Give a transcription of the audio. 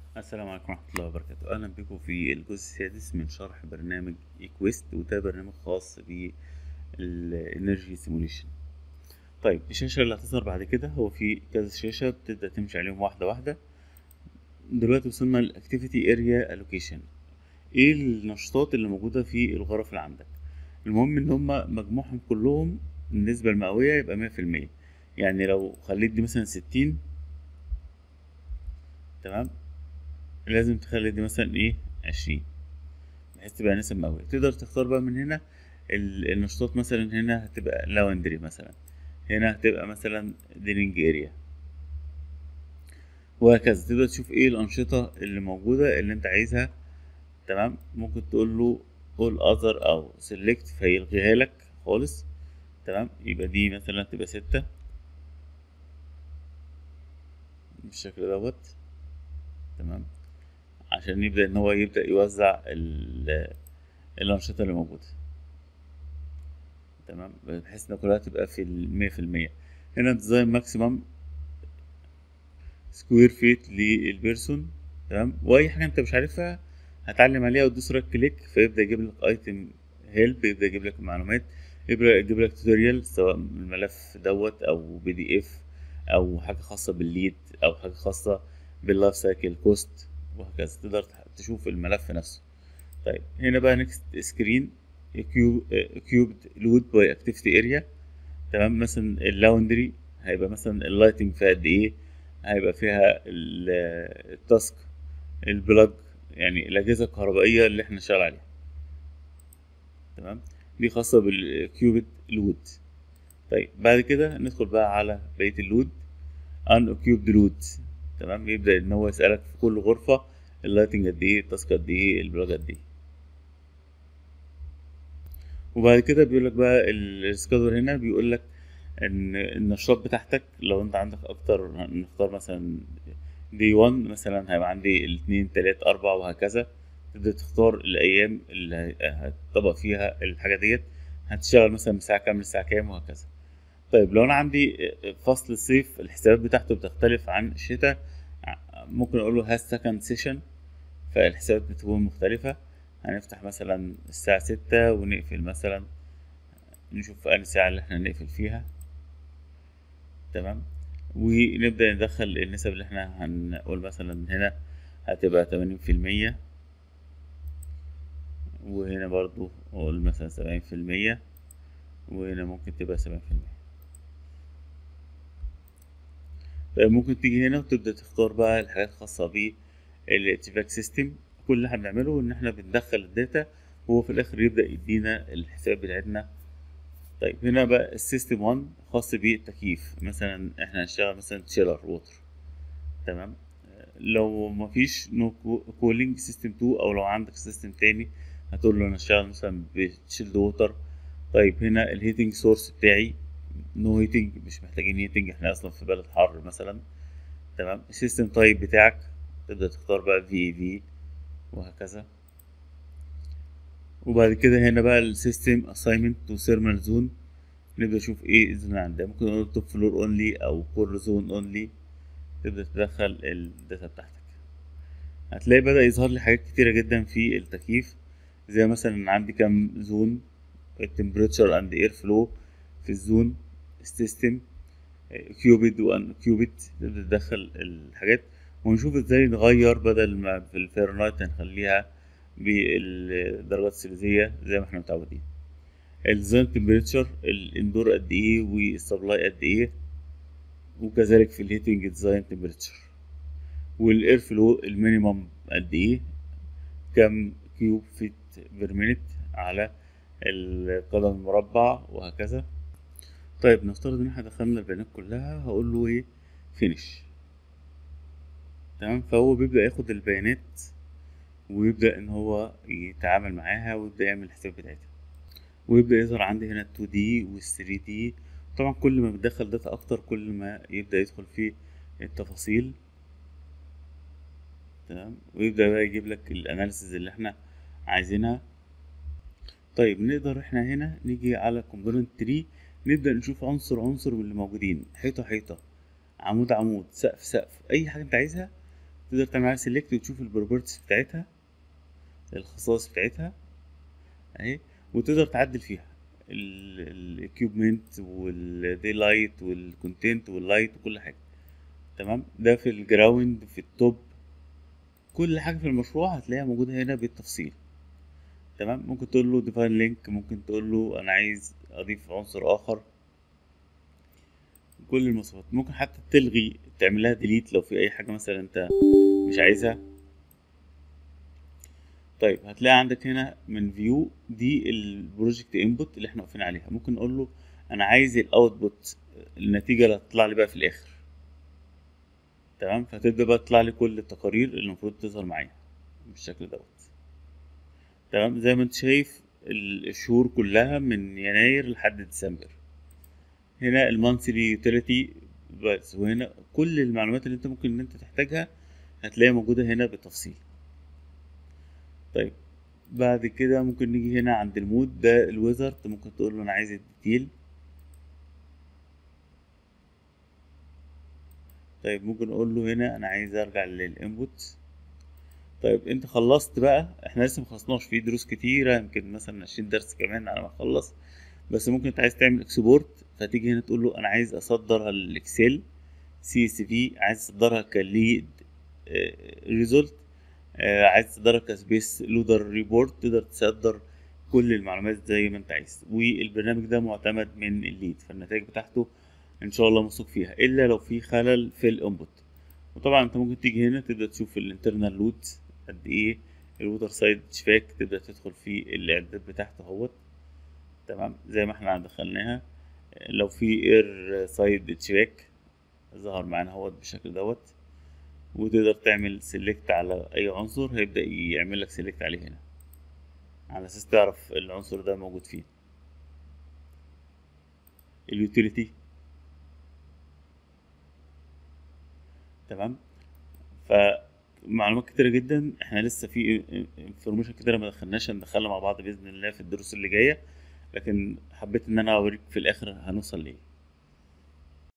السلام عليكم ورحمة الله وبركاته أهلا بكم في الجزء السادس من شرح برنامج إيكويست وده برنامج خاص بالإنرجي سيموليشن طيب الشاشة اللي هتظهر بعد كده هو في كذا شاشة بتبدأ تمشي عليهم واحدة واحدة دلوقتي وصلنا للأكتيفيتي اريا ألوكيشن ايه النشاطات اللي موجودة في الغرف اللي عندك المهم ان هما مجموعهم كلهم النسبة المئوية يبقى مية في المية يعني لو خليت دي مثلا ستين تمام لازم تخلي دي مثلا ايه عشرين بحيث تبقى نسب مئوية تقدر تختار بقى من هنا ال- النشاطات مثلا هنا هتبقى لاوندري مثلا هنا هتبقى مثلا ديلينج اريا وهكذا تقدر تشوف ايه الأنشطة اللي موجودة اللي انت عايزها تمام ممكن تقول له all other او select فيلغيها لك خالص تمام يبقى دي مثلا تبقى ستة بالشكل دوت تمام عشان يبدأ ان هو يبدأ يوزع ال- الأنشطة اللي موجودة تمام بحيث ان كلها تبقى في المية في المية هنا ديزاين ماكسيمم سكوير فيت للبيرسون تمام واي حاجة انت مش عارفها هتعلم عليها وتدوس رايت كليك فيبدأ يجيب لك ايتم هيلب يبدأ يجيب لك معلومات يبدأ يجيب لك توتوريال سواء الملف دوت او بي دي اف او حاجة خاصة بالليد او حاجة خاصة باللايف سايكل كوست وهكذا تقدر تشوف الملف نفسه طيب هنا بقى نكست سكرين كيوبد لود باي اكتيفيتي اريا تمام مثلا اللاوندري هيبقى مثلا اللايتنج فيها قد ايه هيبقى فيها ال- التاسك البلاج يعني الاجهزه الكهربائيه اللي احنا شغال عليها تمام دي خاصه بالكيوبد لود طيب بعد كده ندخل بقى على بقيه اللود ان كيوبد لود تمام يبدا ان هو يسالك في كل غرفه اللايتنج قد ايه التاسك قد ايه البلاج قد ايه وبعد كده بيقول لك بقى السكادول هنا بيقول لك ان النشاط بتاعتك لو انت عندك اكتر نختار مثلا دي 1 مثلا هيبقى عندي الاثنين تلات اربع وهكذا تبدأ تختار الايام اللي هتطبق فيها الحاجة ديت هتشتغل مثلا من الساعة كام للساعة كام وهكذا طيب لو انا عندي فصل الصيف الحسابات بتاعته بتختلف عن الشتاء ممكن اقول له هاز سكند سيشن فالحسابات بتكون مختلفة هنفتح مثلا الساعة ستة ونقفل مثلا نشوف أنهي ساعة اللي احنا نقفل فيها تمام ونبدأ ندخل النسب اللي احنا هنقول مثلا هنا هتبقى تمانين في المية وهنا برضو أقول مثلا سبعين في المية وهنا ممكن تبقى سبعين في المية طيب ممكن تيجي هنا وتبدأ تختار بقى الحاجات الخاصة بالاتفاق سيستم كل اللي احنا بنعمله ان احنا بندخل الداتا وهو في الاخر يبدأ يدينا الحساب بتاعتنا طيب هنا بقى السيستم 1 خاص بالتكييف مثلا احنا هنشتغل مثلا تشيلر ووتر تمام لو مفيش نو كولينج سيستم 2 او لو عندك سيستم تاني هتقول له انا هشتغل مثلا بتشيلد ووتر طيب هنا الهيتنج سورس بتاعي نو هيتنج مش محتاجين هيتنج احنا اصلا في بلد حر مثلا تمام السيستم تايب بتاعك تبدأ تختار بقى في اي في وهكذا وبعد كده هنا بقى السيستم اساينمنت تو ثيرمال زون نبدا نشوف ايه الزون عندها ممكن نقول توب فلور اونلي او كور زون اونلي تبدا تدخل الداتا بتاعتك هتلاقي بدا يظهر لي حاجات كتيره جدا في التكييف زي مثلا عندي كام زون التمبريتشر اند اير فلو في الزون سيستم كيوبيد وان كيوبيد تبدا تدخل الحاجات ونشوف ازاي نغير بدل ما في الفahrenheit هنخليها بالدرجات السلسية زي ما احنا متعودين الديزاين تمبريتشر الاندور قد ايه والسبلاي قد ايه وكذلك في الهيتنج ديزاين تمبريتشر والاير فلو المينيمم قد ايه كم كيوب فيت بير مينيت على القدم المربع وهكذا طيب نفترض ان احنا دخلنا البيانات كلها هقول له ايه فينيش تمام فهو بيبدأ ياخد البيانات ويبدأ إن هو يتعامل معاها ويبدأ يعمل الحساب بتاعتها ويبدأ يظهر عندي هنا ال 2D وال 3D طبعا كل ما بتدخل داتا أكتر كل ما يبدأ يدخل في التفاصيل تمام ويبدأ بقى يجيب لك الأناليسيز اللي احنا عايزينها طيب نقدر احنا هنا نيجي على component 3 نبدأ نشوف عنصر عنصر من اللي موجودين حيطة حيطة عمود عمود سقف سقف أي حاجة أنت عايزها تقدر تعمل عليها سيلكت وتشوف البروبرتيز بتاعتها الخصائص بتاعتها اهي وتقدر تعدل فيها الاكيوبمنت والدي لايت والكونتنت واللايت وكل حاجه تمام ده في الجراوند في التوب كل حاجه في المشروع هتلاقيها موجوده هنا بالتفصيل تمام ممكن تقول له ديفاين لينك ممكن تقول له انا عايز اضيف عنصر اخر كل المواصفات ممكن حتى تلغي تعمل لها ديليت لو في اي حاجه مثلا انت مش عايزها طيب هتلاقي عندك هنا من فيو دي البروجكت انبوت اللي احنا واقفين عليها ممكن نقول له انا عايز الاوتبوت النتيجه اللي هتطلع لي بقى في الاخر تمام فتبدا بقى تطلع لي كل التقارير اللي المفروض تظهر معايا بالشكل دوت تمام زي ما انت شايف الشهور كلها من يناير لحد ديسمبر هنا المانثلي يوتيليتي بس وهنا كل المعلومات اللي انت ممكن ان انت تحتاجها هتلاقيها موجوده هنا بالتفصيل طيب بعد كده ممكن نيجي هنا عند المود ده الويزرد ممكن تقول له انا عايز الديتيل طيب ممكن اقول له هنا انا عايز ارجع للانبوت طيب انت خلصت بقى احنا لسه مخلصناش في دروس كتيره يمكن مثلا عشرين درس كمان على ما اخلص بس ممكن انت عايز تعمل اكسبورت فتيجي هنا تقول له انا عايز اصدرها للاكسل سي اس في عايز اصدرها كليد ريزولت عايز تصدرها كسبيس لودر ريبورت تقدر تصدر كل المعلومات زي ما انت عايز والبرنامج ده معتمد من الليد فالنتائج بتاعته ان شاء الله موثوق فيها الا لو في خلل في الانبوت وطبعا انت ممكن تيجي هنا تبدا تشوف الانترنال لود قد ايه الووتر سايد شباك تبدا تدخل في الاعداد بتاعته اهوت تمام زي ما احنا دخلناها لو في اير سايد تشباك ظهر معانا اهوت بالشكل دوت وتقدر تعمل سيلكت على اي عنصر هيبدا يعمل لك سيلكت عليه هنا على اساس تعرف العنصر ده موجود فين اليوتيليتي تمام فمعلومات كتيرة جدا احنا لسه في انفورميشن كتيرة ما دخلناش هندخلها مع بعض باذن الله في الدروس اللي جايه لكن حبيت ان انا اوريك في الاخر هنوصل ليه